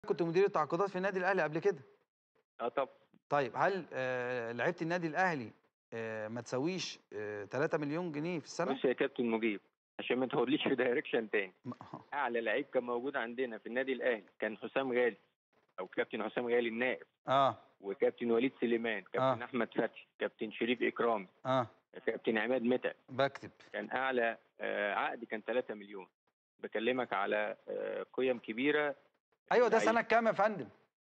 كنت مدير التعاقدات في النادي الاهلي قبل كده اه طب طيب هل آه لعيبه النادي الاهلي آه ما تساويش آه 3 مليون جنيه في السنه بص يا كابتن مجيب عشان ما تاخدليش في دايركشن تاني م- اعلى لعيب كان موجود عندنا في النادي الاهلي كان حسام غالي او كابتن حسام غالي النائب اه وكابتن وليد سليمان كابتن آه. احمد فتحي كابتن شريف اكرامي اه كابتن عماد متعب بكتب كان اعلى آه، عقد كان 3 مليون بكلمك على آه، قيم كبيره ايوه ده لعيب سنه كام يا فندم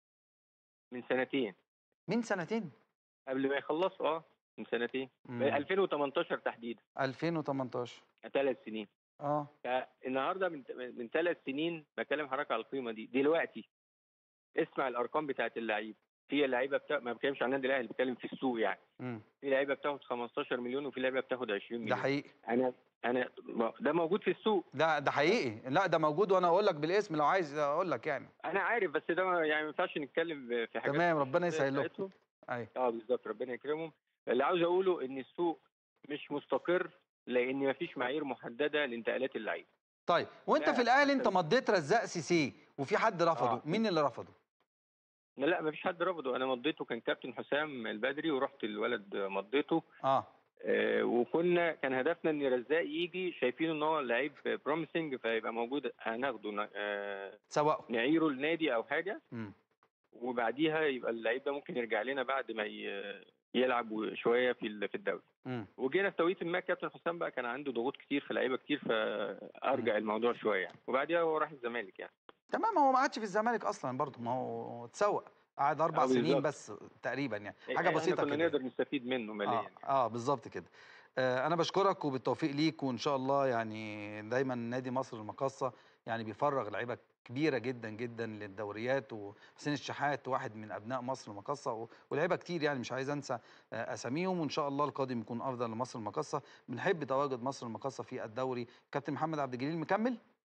من سنتين من سنتين قبل ما يخلصوا اه من سنتين مم. 2018 تحديدا 2018 ثلاث سنين اه فالنهارده من من ثلاث سنين بكلم حضرتك على القيمه دي دلوقتي اسمع الارقام بتاعت اللعيبه في لعيبه بتا... ما بتكلمش عن النادي الاهلي بتكلم في السوق يعني مم. في لعيبه بتاخد 15 مليون وفي لعيبه بتاخد 20 ده مليون حقيقي انا انا ده موجود في السوق ده ده حقيقي لا ده موجود وانا اقول لك بالاسم لو عايز اقول لك يعني انا عارف بس ده ما- يعني ما ينفعش نتكلم في حاجات تمام ربنا الشخصية يسهل لكم بتاعتهم. ايوه اه بالظبط ربنا يكرمهم اللي عاوز اقوله ان السوق مش مستقر لان ما فيش معايير محدده لانتقالات اللعيبه طيب وانت لا، في الاهلي حتى انت لو- مضيت رزاق سيسي وفي حد رفضه آه. مين اللي رفضه لا لا ما فيش حد رفضه انا مضيته كان كابتن حسام البدري ورحت الولد مضيته اه آه، وكنا كان هدفنا ان رزاق يجي شايفين ان هو لعيب بروميسنج فيبقى موجود هناخده ن- آه، سواء نعيره النادي او حاجه مم. وبعديها يبقى اللعيب ده ممكن يرجع لنا بعد ما ي- يلعب شويه في ال- في الدوري مم. وجينا في توقيت ما كابتن حسام بقى كان عنده ضغوط كتير في لعيبه كتير فارجع الموضوع شويه يعني وبعديها هو راح الزمالك يعني تمام هو ما قعدش في الزمالك اصلا برضه ما هو اتسوق قعد اربع آه، سنين بالظبط. بس تقريبا يعني حاجه إحنا بسيطه كنا كده نقدر نستفيد منه ماليا اه, آه بالظبط كده آه انا بشكرك وبالتوفيق ليك وان شاء الله يعني دايما نادي مصر المقاصه يعني بيفرغ لعيبه كبيره جدا جدا للدوريات وحسين الشحات واحد من ابناء مصر المقاصه و- ولاعيبه كتير يعني مش عايز انسى آه اساميهم وان شاء الله القادم يكون افضل لمصر المقاصه بنحب تواجد مصر المقاصه في الدوري كابتن محمد عبد الجليل مكمل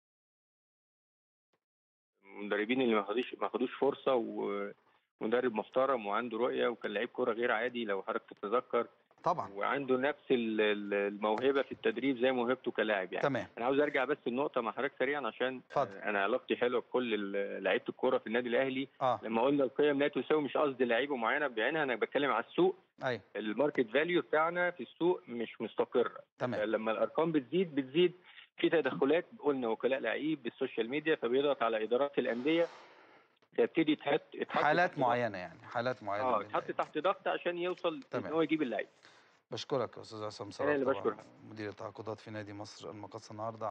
المدربين اللي ما خدوش ما خدوش فرصه ومدرب محترم وعنده رؤيه وكان لعيب كوره غير عادي لو حضرتك تتذكر طبعا وعنده نفس ال- ال- الموهبه في التدريب زي موهبته كلاعب يعني تمام انا عاوز ارجع بس النقطه مع حضرتك سريعا عشان اتفضل. آه، انا علاقتي حلوه بكل ال- لعيبه الكوره في النادي الاهلي اه لما قلنا القيم لا تساوي مش قصدي لعيبه معينه بعينها انا بتكلم على السوق ايوه الماركت فاليو بتاعنا في السوق مش مستقر تمام لما الارقام بتزيد بتزيد في تدخلات قلنا وكلاء لعيب بالسوشيال ميديا فبيضغط على ادارات الانديه تبتدي تحط تحط حالات تحت معينه يعني حالات معينه اه من تحط تحت ضغط عشان يوصل ان تمام. هو يجيب اللعيب بشكرك يا استاذ عصام أنا صلاح اللي طبعاً بشكرك. مدير التعاقدات في نادي مصر المقاصه النهارده